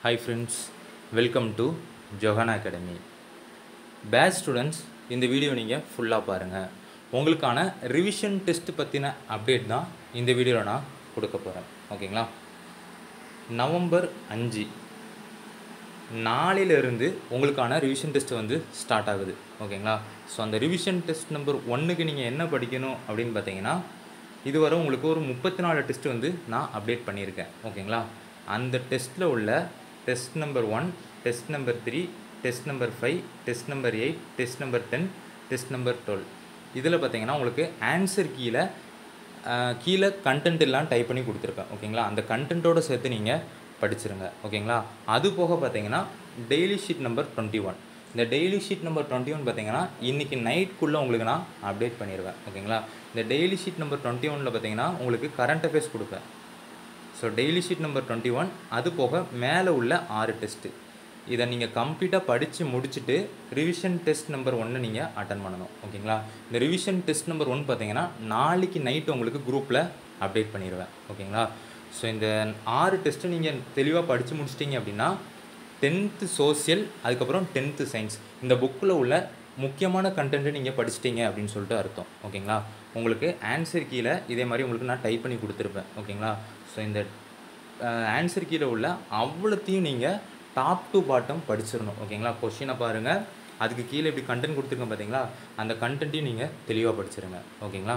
hi friends welcome to Johanna academy batch students இந்த video நீங்கள் ஃபுல்லாக பாருங்கள் உங்களுக்கான ரிவிஷன் டெஸ்ட் பற்றின அப்டேட் தான் இந்த வீடியோவில் நான் கொடுக்க போகிறேன் ஓகேங்களா நவம்பர் அஞ்சு நாளையிலிருந்து உங்களுக்கான ரிவிஷன் டெஸ்ட் வந்து ஸ்டார்ட் ஆகுது ஓகேங்களா ஸோ அந்த ரிவிஷன் டெஸ்ட் நம்பர் ஒன்றுக்கு நீங்கள் என்ன படிக்கணும் அப்படின்னு பார்த்தீங்கன்னா இதுவரை உங்களுக்கு ஒரு முப்பத்தி நாலு டெஸ்ட் வந்து நான் அப்டேட் பண்ணியிருக்கேன் ஓகேங்களா அந்த டெஸ்ட்டில் உள்ள test number one test number three test number five test number eight test number ten test number twelve இதில் பார்த்தீங்கன்னா உங்களுக்கு ஆன்சர் கீழே ஆஹ், கீழே கண்டென்ட் எல்லாம் டைப் பண்ணி கொடுத்துருப்பேன் ஓகேங்களா அந்த கண்டென்ட்டோட சேர்த்து நீங்கள் படிச்சிருங்க ஓகேங்களா அது போக பார்த்தீங்கன்னா daily sheet number twenty one இந்த daily sheet number twenty one பார்த்தீங்கன்னா இன்றைக்கி நைட்குள்ளே உங்களுக்கு நான் அப்டேட் பண்ணிடுவேன் ஓகேங்களா இந்த டெய்லி ஷீட் நம்பர் டுவெண்ட்டி ஒனில் பார்த்தீங்கன்னா உங்களுக்கு கரண்ட் அஃபேர்ஸ் கொடுப்பேன் so daily sheet number twenty one அது போக மேலே உள்ள ஆறு டெஸ்ட்டு இதை நீங்கள் கம்ப்ளீட்டாக படித்து முடிச்சுட்டு ரிவிஷன் டெஸ்ட் நம்பர் ஒன்று நீங்கள் அட்டன் பண்ணணும் ஓகேங்களா இந்த ரிவிஷன் டெஸ்ட் நம்பர் ஒன் பார்த்தீங்கன்னா நாளைக்கு நைட் உங்களுக்கு குரூப்பில் அப்டேட் பண்ணிடுவேன் ஓகேங்களா ஸோ இந்த ஆறு டெஸ்ட்டு நீங்கள் தெளிவாக படித்து முடிச்சிட்டிங்க அப்படின்னா டென்த்து சோசியல் அதுக்கப்புறம் டென்த்து சயின்ஸ் இந்த புக்கில் உள்ள முக்கியமான கண்டென்ட்டை நீங்கள் படிச்சிட்டீங்க அப்படின்னு சொல்லிட்டு அர்த்தம் ஓகேங்களா உங்களுக்கு ஆன்சர் கீழே இதே மாதிரி உங்களுக்கு நான் டைப் பண்ணி கொடுத்துருப்பேன் ஓகேங்களா ஸோ இந்த ஆன்சர் கீழே உள்ள அவ்வளோத்தையும் நீங்கள் டாப் டு பாட்டம் படிச்சிடணும் ஓகேங்களா கொஷினை பாருங்கள் அதுக்கு கீழே இப்படி கண்டென்ட் கொடுத்துருக்கேன் பார்த்தீங்களா அந்த கண்டென்ட்டையும் நீங்கள் தெளிவாக படிச்சிருங்க ஓகேங்களா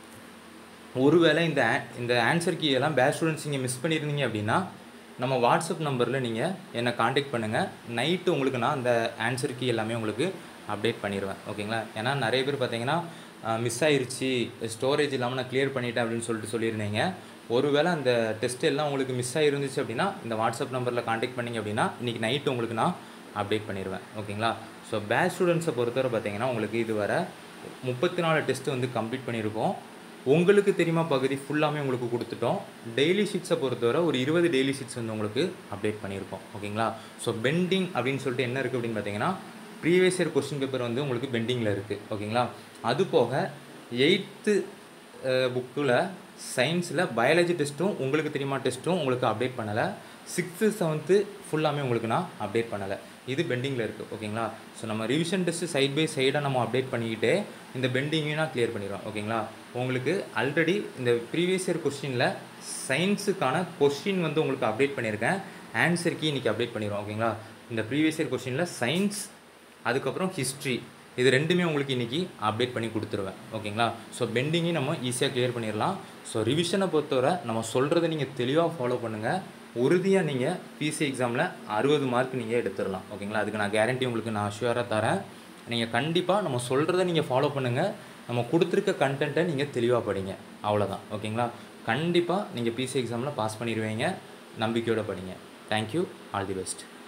ஒருவேளை இந்த a- இந்த ஆன்சர் கீ எல்லாம் பேட்ச் ஸ்டூடெண்ட்ஸ் நீங்கள் மிஸ் பண்ணியிருந்தீங்க அப்படின்னா நம்ம வாட்ஸ்அப் நம்பரில் நீங்கள் என்னை காண்டாக்ட் பண்ணுங்கள் நைட்டு உங்களுக்கு நான் அந்த ஆன்சர் கீ எல்லாமே உங்களுக்கு அப்டேட் பண்ணிடுவேன் ஓகேங்களா ஏன்னா நிறைய பேர் பார்த்தீங்கன்னா மிஸ் ஆயிருச்சு ஸ்டோரேஜ் இல்லாமல் நான் க்ளியர் பண்ணிட்டேன் அப்படின்னு சொல்லிட்டு சொல்லியிருந்தீங்க ஒருவேளை அந்த டெஸ்ட் எல்லாம் உங்களுக்கு மிஸ் ஆகிருந்துச்சு அப்படின்னா இந்த வாட்ஸ்அப் நம்பரில் காண்டாக்ட் பண்ணிங்க அப்படின்னா இன்றைக்கி நைட்டு உங்களுக்கு நான் அப்டேட் பண்ணிடுவேன் ஓகேங்களா ஸோ பேட்ச் ஸ்டூடெண்ட்ஸை பொறுத்தவரை பார்த்தீங்கன்னா உங்களுக்கு இதுவரை முப்பத்தி நாலு டெஸ்ட் வந்து கம்ப்ளீட் பண்ணியிருக்கோம் உங்களுக்கு தெரியுமா பகுதி ஃபுல்லாமே உங்களுக்கு கொடுத்துட்டோம் டெய்லி ஷீட்ஸை பொறுத்தவரை ஒரு இருபது டெய்லி ஷீட்ஸ் வந்து உங்களுக்கு அப்டேட் பண்ணியிருக்கோம் ஓகேங்களா ஸோ பெண்டிங் அப்படின்னு சொல்லிட்டு என்ன இருக்குது அப்படின்னு பார்த்தீங்கன்னா ப்ரீவியஸ் இயர் கொஸ்டின் பேப்பர் வந்து உங்களுக்கு பெண்டிங்கில் இருக்குது ஓகேங்களா அது போக எயித்து புக்கில் சயின்ஸில் பயாலஜி டெஸ்ட்டும் உங்களுக்கு தெரியுமா டெஸ்ட்டும் உங்களுக்கு அப்டேட் பண்ணலை சிக்ஸ்த்து செவன்த்து ஃபுல்லாமே உங்களுக்கு நான் அப்டேட் பண்ணலை இது பெண்டிங்கில் இருக்குது ஓகேங்களா ஸோ நம்ம ரிவிஷன் டெஸ்ட்டு சைட் பை சைடாக நம்ம அப்டேட் பண்ணிக்கிட்டே இந்த பெண்டிங்கையும் நான் கிளியர் பண்ணிடுவேன் ஓகேங்களா உங்களுக்கு ஆல்ரெடி இந்த ப்ரீவியஸ் இயர் கொஸ்டினில் சயின்ஸுக்கான கொஸ்டின் வந்து உங்களுக்கு அப்டேட் பண்ணியிருக்கேன் ஆன்சர் கீ இன்றைக்கி அப்டேட் பண்ணிடுவோம் ஓகேங்களா இந்த ப்ரீவியஸ் இயர் கொஸ்டினில் சயின்ஸ் அதுக்கப்புறம் ஹிஸ்ட்ரி இது ரெண்டுமே உங்களுக்கு இன்றைக்கி அப்டேட் பண்ணி கொடுத்துருவேன் ஓகேங்களா ஸோ பெண்டிங்கையும் நம்ம ஈஸியாக கிளியர் பண்ணிடலாம் ஸோ ரிவிஷனை பொறுத்தவரை நம்ம சொல்கிறத நீங்கள் தெளிவாக ஃபாலோ பண்ணுங்கள் உறுதியாக நீங்கள் பிசி எக்ஸாமில் அறுபது மார்க் நீங்கள் எடுத்துடலாம் ஓகேங்களா அதுக்கு நான் கேரண்டி உங்களுக்கு நான் ஷுவராக தரேன் நீங்கள் கண்டிப்பாக நம்ம சொல்கிறத நீங்கள் ஃபாலோ பண்ணுங்கள் நம்ம கொடுத்துருக்க கண்டென்ட்டை நீங்கள் தெளிவாக படிங்க அவ்வளோதான் ஓகேங்களா கண்டிப்பாக நீங்கள் பிசி எக்ஸாமில் பாஸ் பண்ணிடுவீங்க நம்பிக்கையோடு படிங்க தேங்க்யூ ஆல் தி பெஸ்ட்